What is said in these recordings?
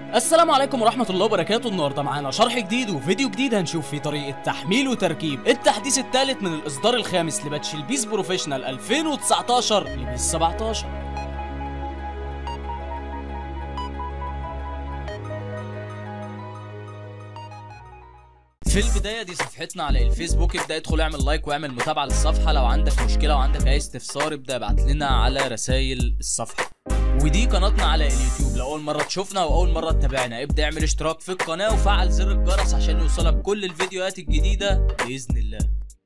السلام عليكم ورحمة الله وبركاته النهاردة معانا شرح جديد وفيديو جديد هنشوف فيه طريقة تحميل وتركيب التحديث الثالث من الإصدار الخامس لباتش البيس بروفيشنال 2019 لبيس 17 في البداية دي صفحتنا على الفيسبوك ابدأ ادخل اعمل لايك واعمل متابعة للصفحة لو عندك مشكلة وعندك أي استفسار ابدأ ابعت لنا على رسائل الصفحة ودي قناتنا على اليوتيوب لو اول مره تشوفنا او اول مره تتابعنا ابدا اعمل اشتراك في القناه وفعل زر الجرس عشان يوصلك كل الفيديوهات الجديده باذن الله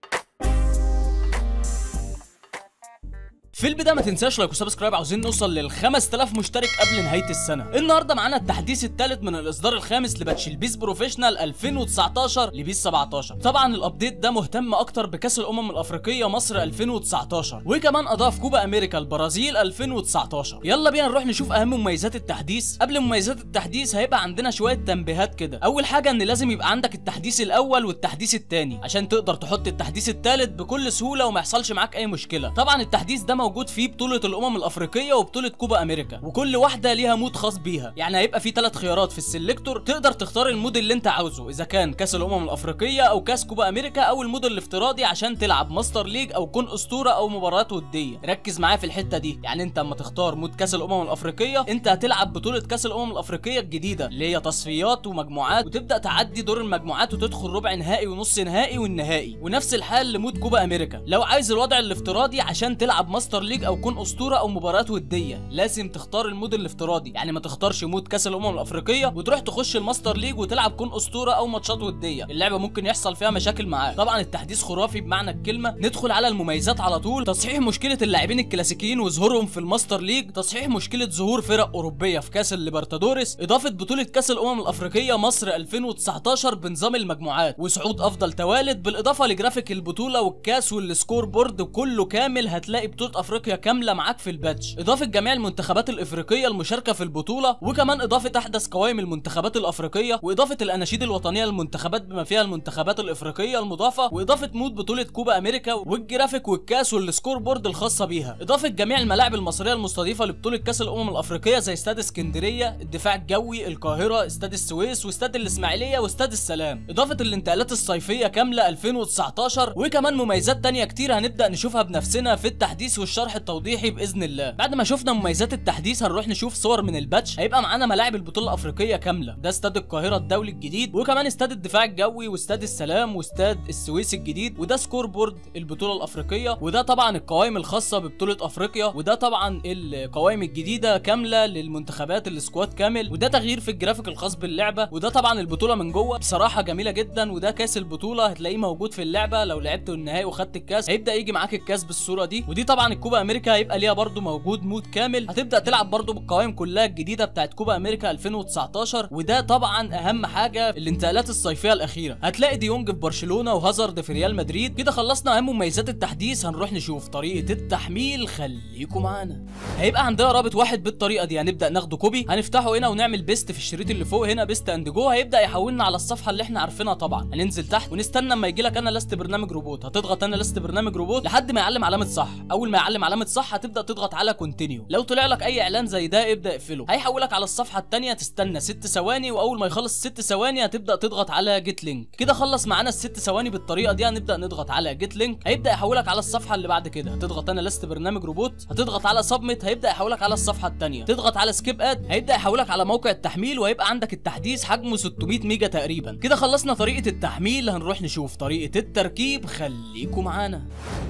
في البدايه ما تنساش لايك وسبسكرايب عاوزين نوصل لل 5000 مشترك قبل نهايه السنه النهارده معانا التحديث الثالث من الاصدار الخامس لباتش البيس بروفيشنال 2019 لبيس 17 طبعا الابديت ده مهتم اكتر بكاس الامم الافريقيه مصر 2019 وكمان اضاف كوبا امريكا البرازيل 2019 يلا بينا نروح نشوف اهم مميزات التحديث قبل مميزات التحديث هيبقى عندنا شويه تنبيهات كده اول حاجه ان لازم يبقى عندك التحديث الاول والتحديث الثاني عشان تقدر تحط التحديث الثالث بكل سهوله وما يحصلش معاك اي مشكله طبعا التحديث ده موجود فيه بطولة الأمم الأفريقية وبطولة كوبا أمريكا وكل واحدة ليها مود خاص بيها يعني هيبقى في ثلاث خيارات في السلكتور تقدر تختار المود اللي أنت عاوزه إذا كان كأس الأمم الأفريقية أو كأس كوبا أمريكا أو المود الافتراضي عشان تلعب ماستر ليج أو كون أسطورة أو مباريات ودية ركز معايا في الحتة دي يعني أنت أما تختار مود كأس الأمم الأفريقية أنت هتلعب بطولة كأس الأمم الأفريقية الجديدة اللي هي تصفيات ومجموعات وتبدأ تعدي دور المجموعات وتدخل ربع نهائي ونص نهائي والنهائي ونفس الحال لمود كوبا أمريكا لو عايز الوضع الافتراضي عشان تلعب ماستر ليج أو كون أسطورة أو مباريات وديه لازم تختار المود الافتراضي يعني ما تختارش مود كاس الامم الافريقيه وتروح تخش الماستر ليج وتلعب كون اسطوره او ماتشات وديه اللعبه ممكن يحصل فيها مشاكل معاك طبعا التحديث خرافي بمعنى الكلمه ندخل على المميزات على طول تصحيح مشكله اللاعبين الكلاسيكيين وظهورهم في الماستر ليج تصحيح مشكله ظهور فرق اوروبيه في كاس الليبرتادوريس اضافه بطوله كاس الامم الافريقيه مصر 2019 بنظام المجموعات وصعود افضل توالد بالاضافه لجرافيك البطوله والكاس والسكور بورد كله كامل هتلاقي بطوله افريقيا كامله معاك في الباتش اضافه جميع المنتخبات الافريقيه المشاركه في البطوله وكمان اضافه احدث قوائم المنتخبات الافريقيه واضافه الاناشيد الوطنيه للمنتخبات بما فيها المنتخبات الافريقيه المضافه واضافه مود بطوله كوبا امريكا والجرافيك والكاس والسكور بورد الخاصه بيها اضافه جميع الملاعب المصريه المستضيفه لبطوله كاس الامم الافريقيه زي استاد اسكندريه الدفاع الجوي القاهره استاد السويس واستاد الاسماعيليه واستاد السلام اضافه الانتقالات الصيفيه كامله 2019 وكمان مميزات تانية كتير هنبدا نشوفها بنفسنا في التحديث والشرح التوضيحي باذن الله بعد ما شفنا مميزات التحديث هنروح نشوف صور من الباتش هيبقى معانا ملاعب البطوله الافريقيه كامله ده استاد القاهره الدولي الجديد وكمان استاد الدفاع الجوي واستاد السلام واستاد السويس الجديد وده سكور بورد البطوله الافريقيه وده طبعا القوائم الخاصه ببطوله افريقيا وده طبعا القوائم الجديده كامله للمنتخبات السكواد كامل وده تغيير في الجرافيك الخاص باللعبه وده طبعا البطوله من جوه بصراحه جميله جدا وده كاس البطوله هتلاقيه موجود في اللعبه لو لعبت النهائي وخدت الكاس هيبدا يجي معاك الكاس بالصوره دي ودي طبعا الكوبا امريكا هيبقى ليها برده موجود مود كامل هتبدا تلعب برضو بالقوائم كلها الجديده بتاعت كوبا امريكا 2019 وده طبعا اهم حاجه الانتقالات الصيفيه الاخيره هتلاقي ديونج في برشلونه وهازارد في ريال مدريد كده خلصنا اهم مميزات التحديث هنروح نشوف طريقه التحميل خليكم معانا هيبقى عندنا رابط واحد بالطريقه دي هنبدا ناخده كوبي هنفتحه هنا ونعمل بيست في الشريط اللي فوق هنا بيست اند جو هيبدا يحولنا على الصفحه اللي احنا عارفينها طبعا هننزل تحت ونستنى اما يجي لك انا لست برنامج روبوت هتضغط انا لست برنامج روبوت لحد ما يعلم علامه صح اول ما يعلم علامه صح هتبدا تضغط على كونتينيو لو طلع لك اي اعلان زي ده ابدا اقفله هيحولك على الصفحه الثانيه تستنى 6 ثواني واول ما يخلص 6 ثواني هتبدا تضغط على جيت لينك كده خلص معانا الست ثواني بالطريقه دي هنبدا نضغط على جيت لينك هيبدا يحولك على الصفحه اللي بعد كده هتضغط انا لست برنامج روبوت هتضغط على سبميت هيبدا يحولك على الصفحه الثانيه تضغط على سكيب اد هيبدا يحولك على موقع التحميل وهيبقى عندك التحديث حجمه 600 ميجا تقريبا كده خلصنا طريقه التحميل هنروح نشوف طريقه التركيب خليكم معانا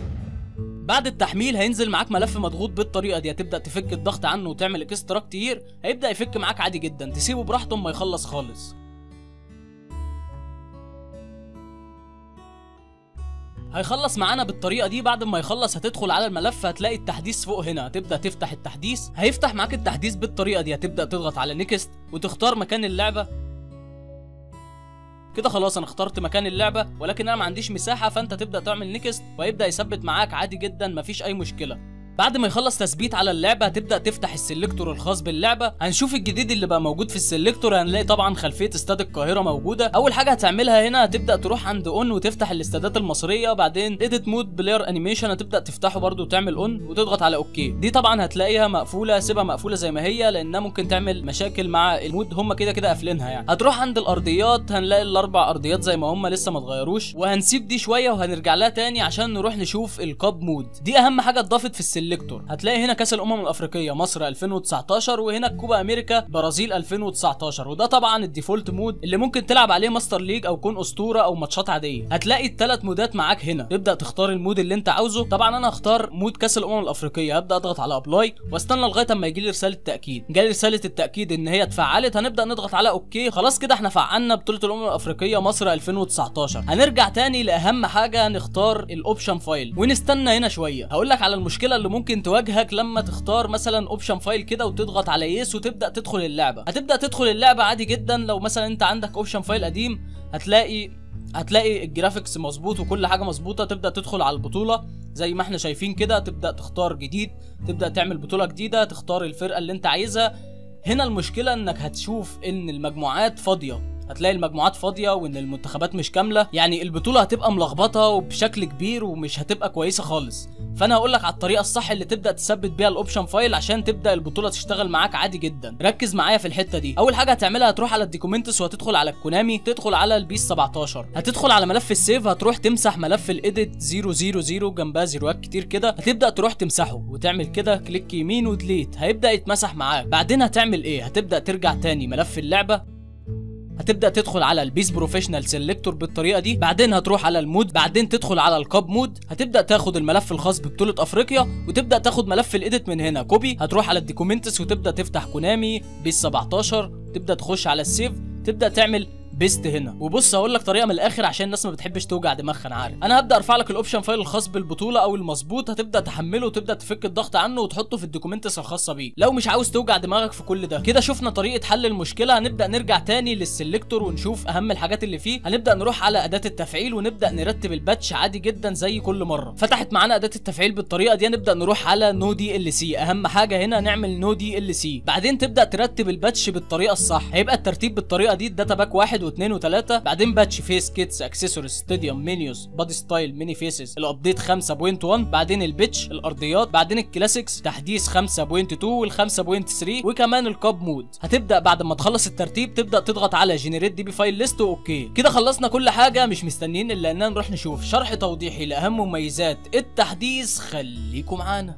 بعد التحميل هينزل معاك ملف مضغوط بالطريقه دي هتبدا تفك الضغط عنه وتعمل اكستراك كتير هيبدا يفك معاك عادي جدا تسيبه براحته ما يخلص خالص هيخلص معانا بالطريقه دي بعد ما يخلص هتدخل على الملف هتلاقي التحديث فوق هنا هتبدا تفتح التحديث هيفتح معاك التحديث بالطريقه دي هتبدا تضغط على نيكست وتختار مكان اللعبه كده خلاص انا اخترت مكان اللعبه ولكن انا ما عنديش مساحه فانت تبدا تعمل نيكست وهيبدا يثبت معاك عادي جدا مفيش اي مشكله بعد ما يخلص تثبيت على اللعبه هتبدا تفتح السلكتور الخاص باللعبه هنشوف الجديد اللي بقى موجود في السلكتور هنلاقي طبعا خلفيه استاد القاهره موجوده اول حاجه هتعملها هنا هتبدا تروح عند اون وتفتح الاستادات المصريه وبعدين اديت مود بلاير انيميشن هتبدا تفتحه برده وتعمل اون وتضغط على اوكي دي طبعا هتلاقيها مقفوله سيبها مقفوله زي ما هي لانها ممكن تعمل مشاكل مع المود هم كده كده قافلينها يعني هتروح عند الارضيات هنلاقي الاربع ارضيات زي ما هم لسه ما اتغيروش وهنسيب دي شويه وهنرجع لها تاني عشان نروح نشوف الكاب مود دي اهم حاجه اتضافت في السلكتور هتلاقي هنا كاس الامم الافريقيه مصر 2019 وهنا كوبا امريكا برازيل 2019 وده طبعا الديفولت مود اللي ممكن تلعب عليه ماستر ليج او كون اسطوره او ماتشات عاديه هتلاقي الثلاث مودات معاك هنا تبدا تختار المود اللي انت عاوزه طبعا انا هختار مود كاس الامم الافريقيه هبدا اضغط على ابلاي واستنى لغايه اما يجي لي رساله تاكيد جالي رساله التاكيد ان هي اتفعلت هنبدا نضغط على اوكي خلاص كده احنا فعلنا بطوله الامم الافريقيه مصر 2019 هنرجع تاني لاهم حاجه نختار الاوبشن فايل ونستنى هنا شويه هقول لك على المشكله اللي ممكن تواجهك لما تختار مثلا اوبشن فايل كده وتضغط على يس وتبدا تدخل اللعبه هتبدا تدخل اللعبه عادي جدا لو مثلا انت عندك اوبشن فايل قديم هتلاقي هتلاقي الجرافيكس مظبوط وكل حاجه مظبوطه تبدا تدخل على البطوله زي ما احنا شايفين كده تبدا تختار جديد تبدا تعمل بطوله جديده تختار الفرقه اللي انت عايزها هنا المشكله انك هتشوف ان المجموعات فاضيه هتلاقي المجموعات فاضيه وان المنتخبات مش كامله يعني البطوله هتبقى ملخبطه وبشكل كبير ومش هتبقى كويسه خالص فانا هقول لك على الطريقه الصح اللي تبدا تثبت بيها الاوبشن فايل عشان تبدا البطوله تشتغل معاك عادي جدا ركز معايا في الحته دي اول حاجه هتعملها هتروح على الديكومنتس وهتدخل على الكونامي تدخل على البيس 17 هتدخل على ملف السيف هتروح تمسح ملف الايديت 000 جنبها زيروات كتير كده هتبدا تروح تمسحه وتعمل كده كليك يمين وديليت هيبدا يتمسح معاك بعدين هتعمل ايه هتبدا ترجع تاني ملف اللعبه هتبدا تدخل على البيس بروفيشنال سيلكتور بالطريقه دي بعدين هتروح على المود بعدين تدخل على الكاب مود هتبدا تاخد الملف الخاص ببطوله افريقيا وتبدا تاخد ملف الايديت من هنا كوبي هتروح على الديكومنتس وتبدا تفتح كونامي بيس 17 تبدا تخش على السيف تبدا تعمل بيست هنا وبص هقول لك طريقه من الاخر عشان الناس ما بتحبش توجع دماغها انا عارف انا هبدا ارفع لك الاوبشن فايل الخاص بالبطوله او المظبوط هتبدا تحمله وتبدا تفك الضغط عنه وتحطه في الدوكيومنتس الخاصه بيه لو مش عاوز توجع دماغك في كل ده كده شفنا طريقه حل المشكله هنبدا نرجع تاني للسلكتور ونشوف اهم الحاجات اللي فيه هنبدا نروح على اداه التفعيل ونبدا نرتب الباتش عادي جدا زي كل مره فتحت معانا اداه التفعيل بالطريقه دي هنبدا نروح على نو دي ال سي اهم حاجه هنا نعمل نو دي ال سي بعدين تبدا ترتب الباتش بالطريقه الصح هيبقى الترتيب بالطريقه دي الداتا باك واحد واثنين وثلاثه بعدين باتش فيس كيتس اكسسوارز ستاديوم مينيوز بادي ستايل ميني فيسز الابديت 5.1 بعدين البيتش الارضيات بعدين الكلاسيكس تحديث 5.2 وال 5.3 وكمان الكاب مود هتبدا بعد ما تخلص الترتيب تبدا تضغط على جنريت دي بي فايل ليست واوكي كده خلصنا كل حاجه مش مستنيين الا اننا نروح نشوف شرح توضيحي لاهم مميزات التحديث خليكم معانا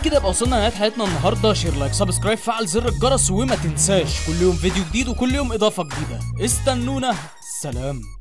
وبكده يبقى وصلنا لنهايه حلقتنا النهارده شير لايك سبسكرايب فعل زر الجرس وما تنساش كل يوم فيديو جديد وكل يوم اضافه جديده استنونا سلام